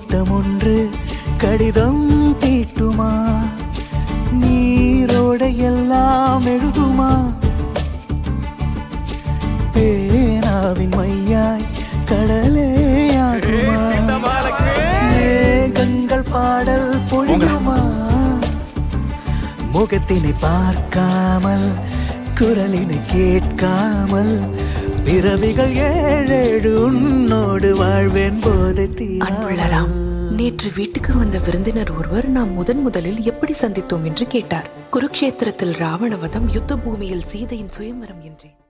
தோட்டம் ஒன்று கடிதம் தீட்டுமா நீரோட எல்லாம் எழுதுமா பேனாவின் மையாய் கடலே ஆகுமா மேகங்கள் பாடல் பொழியுமா முகத்தினை பார்க்காமல் குரலினை கேட்காமல் பிறவிகள் ஏழேழு உன்னோடு வாழ்வேன் போதை அன்புள்ள ராம் நேற்று வீட்டுக்கு வந்த விருந்தினர் ஒருவர் நாம் முதன் முதலில் எப்படி சந்தித்தோம் என்று கேட்டார் குருக்ஷேத்திரத்தில் ராவணவதம் யுத்த பூமியில் சீதையின் சுயம்பரம் என்றேன்